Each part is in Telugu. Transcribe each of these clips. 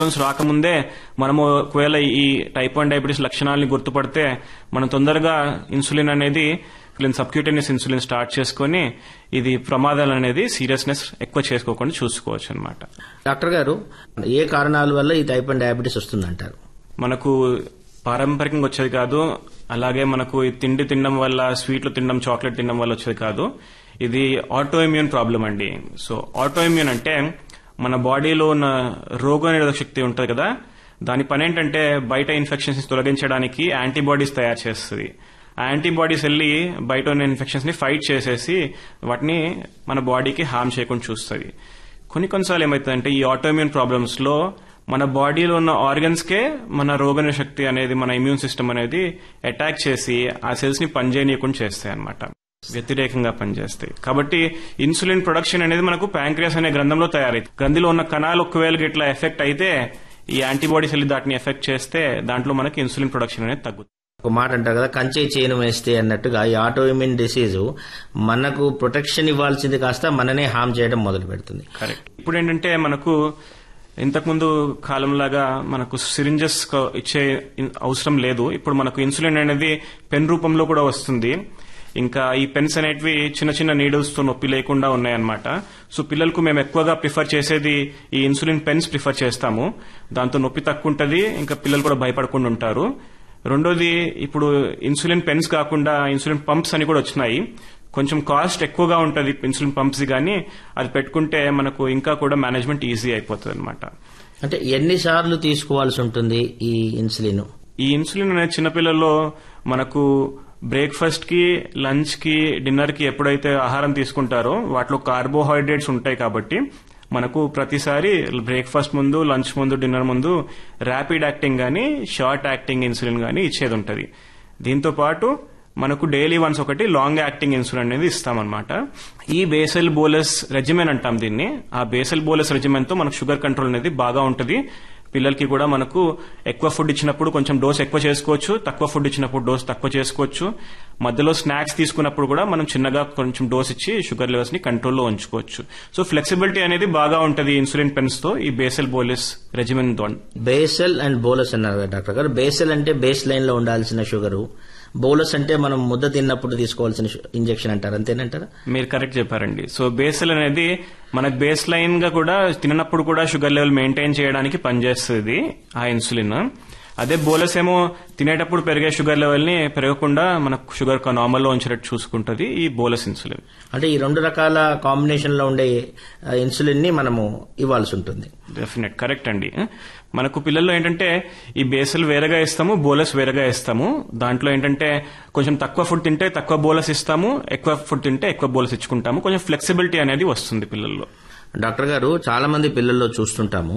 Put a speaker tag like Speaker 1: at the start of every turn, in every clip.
Speaker 1: సిమ్టమ్స్ రాకముందే మనము ఒకవేళ ఈ టైప్ వన్ డయాబెటీస్ లక్షణాలని గుర్తుపడితే మనం తొందరగా ఇన్సులిన్ అనేది సబ్క్యూటేనియస్ ఇన్సులిన్ స్టార్ట్ చేసుకొని ఇది ప్రమాదాలు అనేది సీరియస్నెస్ ఎక్కువ చేసుకోకుండా చూసుకోవచ్చు అనమాట
Speaker 2: డాక్టర్ గారు ఏ కారణాల వల్ల ఈ టైప్ వన్ డయాబెటీస్ వస్తుందంటారు
Speaker 1: మనకు పారంపరికంగా వచ్చేది కాదు అలాగే మనకు ఈ తిండి తినడం వల్ల స్వీట్లు తినడం చాక్లెట్ తినడం వల్ల వచ్చేది కాదు ఇది ఆటో ఇమ్యూన్ ప్రాబ్లం అండి సో ఆటో ఇమ్యూన్ అంటే మన బాడీలో ఉన్న రోగనిరోధక శక్తి ఉంటుంది కదా దాని పని ఏంటంటే బయట ఇన్ఫెక్షన్స్ తొలగించడానికి యాంటీబాడీస్ తయారు చేస్తుంది ఆ యాంటీబాడీస్ వెళ్ళి బయట ఉన్న ఇన్ఫెక్షన్స్ ని ఫైట్ చేసేసి వాటిని మన బాడీకి హార్మ్ చేయకుండా చూస్తుంది కొన్ని కొన్నిసార్లు ఏమవుతుందంటే ఈ ఆటోఇమ్యూన్ ప్రాబ్లమ్స్ లో మన బాడీలో ఉన్న ఆర్గన్స్ కే మన రోగన శక్తి అనేది మన ఇమ్యూన్ సిస్టమ్ అనేది అటాక్ చేసి ఆ సెల్స్ ని పనిచేయనీయకుండా చేస్తాయి అనమాట వ్యతిరేకంగా పనిచేస్తాయి కాబట్టి ఇన్సులిన్ ప్రొడక్షన్ అనేది మనకు ప్యాంక్రియాస్ అనే గ్రంథంలో తయారైంది గ్రంథిలో ఉన్న కణాలు ఒకవేళ ఇట్లా ఎఫెక్ట్ అయితే ఈ యాంటీబాడీస్ వెళ్ళి దాటిని ఎఫెక్ట్ చేస్తే దాంట్లో మనకి ఇన్సులిన్ ప్రొడక్షన్ అనేది తగ్గుతుంది
Speaker 2: ఒక మాట అంటారు కదా కంచే చేను వేస్తే అన్నట్టుగా ఈ ఆటో ఇమ్యూన్ డిసీజ్ మనకు ప్రొటెక్షన్ ఇవ్వాల్సింది కాస్త మననే హామ్ చేయడం మొదలు పెడుతుంది
Speaker 1: కరెక్ట్ ఇప్పుడు ఏంటంటే మనకు ఇంతకుముందు కాలంలాగా మనకు సిరింజెస్ ఇచ్చే అవసరం లేదు ఇప్పుడు మనకు ఇన్సులిన్ అనేది పెన్ రూపంలో కూడా వస్తుంది ఇంకా ఈ పెన్స్ అనేటివి చిన్న చిన్న నీడిల్స్ తో నొప్పి లేకుండా ఉన్నాయన్నమాట సో పిల్లలకు మేము ఎక్కువగా ప్రిఫర్ చేసేది ఈ ఇన్సులిన్ పెన్స్ ప్రిఫర్ చేస్తాము దాంతో నొప్పి తక్కువ ఉంటుంది ఇంకా పిల్లలు కూడా భయపడకుండా ఉంటారు రెండోది ఇప్పుడు ఇన్సులిన్ పెన్స్ కాకుండా ఇన్సులిన్ పంప్స్ అని కూడా వచ్చినాయి కొంచెం కాస్ట్ ఎక్కువగా ఉంటుంది ఇన్సులిన్ పంప్స్ కానీ అది పెట్టుకుంటే మనకు ఇంకా కూడా మేనేజ్మెంట్ ఈజీ అయిపోతుంది అనమాట
Speaker 2: అంటే ఎన్నిసార్లు తీసుకోవాల్సి ఉంటుంది ఈ ఇన్సులిన్
Speaker 1: ఈ ఇన్సులిన్ అనేది చిన్నపిల్లల్లో మనకు బ్రేక్ఫాస్ట్ కి లంచ్ కి డిన్నర్ కి ఎప్పుడైతే ఆహారం తీసుకుంటారో వాటిలో కార్బోహైడ్రేట్స్ ఉంటాయి కాబట్టి మనకు ప్రతిసారి బ్రేక్ఫాస్ట్ ముందు లంచ్ ముందు డిన్నర్ ముందు ర్యాపిడ్ యాక్టింగ్ గానీ షార్ట్ యాక్టింగ్ ఇన్సులిన్ గానీ ఇచ్చేది ఉంటుంది దీంతో పాటు మనకు డైలీ వన్స్ ఒకటి లాంగ్ యాక్టింగ్ ఇన్సులిన్ అనేది ఇస్తామన్నమాట ఈ బేసల్ బోలస్ రెజిమెన్ అంటాం దీన్ని ఆ బేసల్ బోలస్ రెజిమెన్ తో మనకు షుగర్ కంట్రోల్ అనేది బాగా ఉంటుంది పిల్లలకి కూడా మనకు ఎక్కువ ఫుడ్ ఇచ్చినప్పుడు కొంచెం డోస్ ఎక్కువ చేసుకోవచ్చు తక్కువ ఫుడ్ ఇచ్చినప్పుడు డోస్ తక్కువ చేసుకోవచ్చు మధ్యలో స్నాక్స్ తీసుకున్నప్పుడు కూడా మనం చిన్నగా కొంచెం డోస్ ఇచ్చి షుగర్ లెవెల్స్ ని కంట్రోల్లో ఉంచుకోవచ్చు సో ఫ్లెక్సిబిలిటీ అనేది బాగా ఉంటుంది ఇన్సులిన్ పెన్స్ తో ఈ బేసల్ బోలస్ రెజిమెన్ తో
Speaker 2: బేసల్ అండ్ బోలస్ అన్నారు కదా డాక్టర్ గారు బేసల్ అంటే బేస్ లైన్ లో ఉండాల్సిన షుగరు బోలస్ అంటే మనం ముద్ద తిన్నప్పుడు తీసుకోవాల్సిన ఇంజెక్షన్ అంటారు అంతేనంటారా
Speaker 1: మీరు కరెక్ట్ చెప్పారండి సో బేసల్ అనేది మనకు బేస్ లైన్ గా కూడా తిననప్పుడు కూడా షుగర్ లెవెల్ మెయింటైన్ చేయడానికి పనిచేస్తుంది ఆ ఇన్సులిన్ అదే బోలస్ ఏమో తినేటప్పుడు పెరిగే షుగర్ లెవెల్ ని పెరగకుండా మనకు షుగర్ నార్మల్ లో ఉంచేటట్టు చూసుకుంటుంది ఈ బోలస్ ఇన్సులిన్
Speaker 2: అంటే ఈ రెండు రకాల కాంబినేషన్ లో ఉండే ఇన్సులిన్ ని మనము ఇవ్వాల్సి ఉంటుంది
Speaker 1: డెఫినెట్ కరెక్ట్ అండి మనకు పిల్లల్లో ఏంటంటే ఈ బేసల్ వేరేగా ఇస్తాము బోలస్ వేరేగా ఇస్తాము దాంట్లో ఏంటంటే కొంచెం తక్కువ ఫుడ్ తింటే తక్కువ బోలస్ ఇస్తాము ఎక్కువ ఫుడ్ తింటే ఎక్కువ బోలస్ ఇచ్చుకుంటాము కొంచెం ఫ్లెక్సిబిలిటీ అనేది వస్తుంది పిల్లల్లో
Speaker 2: డాక్టర్ గారు చాలా మంది పిల్లల్లో చూస్తుంటాము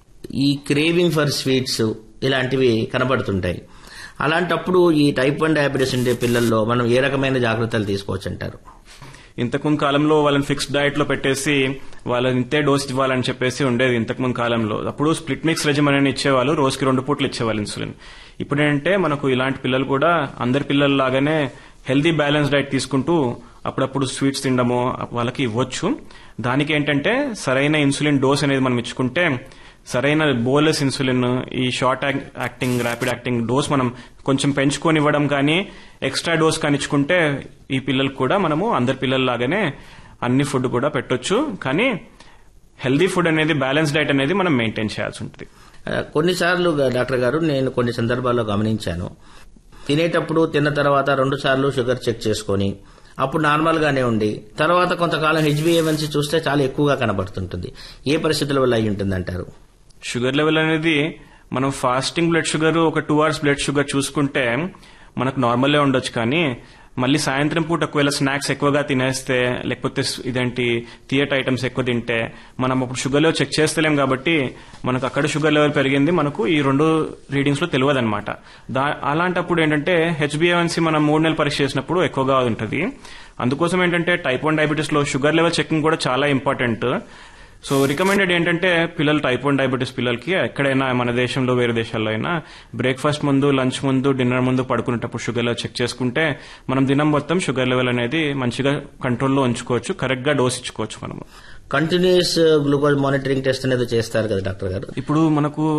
Speaker 2: ఈ క్రేవింగ్ ఫర్ స్వీట్స్ ఇలాంటివి కనబడుతుంటాయి అలాంటప్పుడు ఈ టైప్ వన్ డయాబెటీస్ ఉండే పిల్లల్లో మనం ఏ రకమైన జాగ్రత్తలు తీసుకోవచ్చు అంటారు
Speaker 1: ఇంతకుముందు కాలంలో వాళ్ళని ఫిక్స్డ్ డయట్ లో పెట్టేసి వాళ్ళని ఇంతే డోస్ ఇవ్వాలని చెప్పేసి ఉండేది ఇంతకుముందు కాలంలో అప్పుడు స్ప్లిట్ మిక్స్ రెజిమన్ అని ఇచ్చేవాళ్ళు రోజుకి రెండు పూట్లు ఇచ్చేవాళ్ళు ఇన్సులిన్ ఇప్పుడు ఏంటంటే మనకు ఇలాంటి పిల్లలు కూడా అందరి పిల్లల లాగానే హెల్దీ బ్యాలెన్స్ డైట్ తీసుకుంటూ అప్పుడప్పుడు స్వీట్స్ తినడము వాళ్ళకి ఇవ్వచ్చు దానికి ఏంటంటే సరైన ఇన్సులిన్ డోస్ అనేది మనం ఇచ్చుకుంటే సరైన బోలస్ ఇన్సులిన్ ఈ short acting rapid acting dose మనం కొంచెం పెంచుకొని ఇవ్వడం కానీ ఎక్స్ట్రా డోస్ కానీ ఇచ్చుకుంటే ఈ పిల్లలకు కూడా మనము అందరి పిల్లల్లాగానే అన్ని ఫుడ్ కూడా పెట్టొచ్చు కానీ హెల్దీ ఫుడ్ అనేది బ్యాలెన్స్ డైట్ అనేది మనం మెయింటైన్ చేయాల్సి ఉంటుంది
Speaker 2: కొన్నిసార్లు డాక్టర్ గారు నేను కొన్ని సందర్భాల్లో గమనించాను తినేటప్పుడు తిన్న తర్వాత రెండు సార్లు షుగర్ చెక్ చేసుకొని అప్పుడు నార్మల్ గానే ఉండి తర్వాత కొంతకాలం హెచ్బిఏవన్సీ చూస్తే చాలా ఎక్కువగా కనబడుతుంటుంది ఏ పరిస్థితుల వల్ల అయి ఉంటుంది అంటారు
Speaker 1: షుగర్ లెవెల్ అనేది మనం ఫాస్టింగ్ బ్లడ్ షుగర్ ఒక టూ అవర్స్ బ్లడ్ షుగర్ చూసుకుంటే మనకు నార్మల్లే ఉండొచ్చు కానీ మళ్ళీ సాయంత్రం పూట ఒకవేళ స్నాక్స్ ఎక్కువగా తినేస్తే లేకపోతే ఇదేంటి థియేటర్ ఐటమ్స్ ఎక్కువ తింటే మనం అప్పుడు షుగర్ లెవెల్ చెక్ చేస్తలేం కాబట్టి మనకు అక్కడ షుగర్ లెవెల్ పెరిగింది మనకు ఈ రెండు రీడింగ్స్ లో తెలియదు అనమాట అలాంటప్పుడు ఏంటంటే హెచ్బిఎన్సీ మనం మూడు నెలలు పరీక్ష చేసినప్పుడు ఎక్కువగా ఉంటుంది అందుకోసం ఏంటంటే టైప్ వన్ డయాబెటీస్ లో షుగర్ లెవెల్ చెకింగ్ కూడా చాలా ఇంపార్టెంట్ సో రికమెండెడ్ ఏంటంటే పిల్లలు టైప్ వన్ డయాబెటీస్ పిల్లలకి ఎక్కడైనా మన దేశంలో వేరే దేశాల్లో అయినా బ్రేక్ఫాస్ట్ ముందు లంచ్ ముందు డిన్నర్ ముందు పడుకునేటప్పుడు షుగర్ లెవెల్ చెక్ చేసుకుంటే మనం దినం మొత్తం షుగర్ లెవెల్ అనేది మంచిగా కంట్రోల్లో ఉంచుకోవచ్చు కరెక్ట్ గా డోస్ ఇచ్చుకోవచ్చు మనము
Speaker 2: కంటిన్యూస్ గ్లూకోజ్ మానిటరింగ్ టెస్ట్ అనేది చేస్తారు కదా డాక్టర్ గారు
Speaker 1: ఇప్పుడు మనకు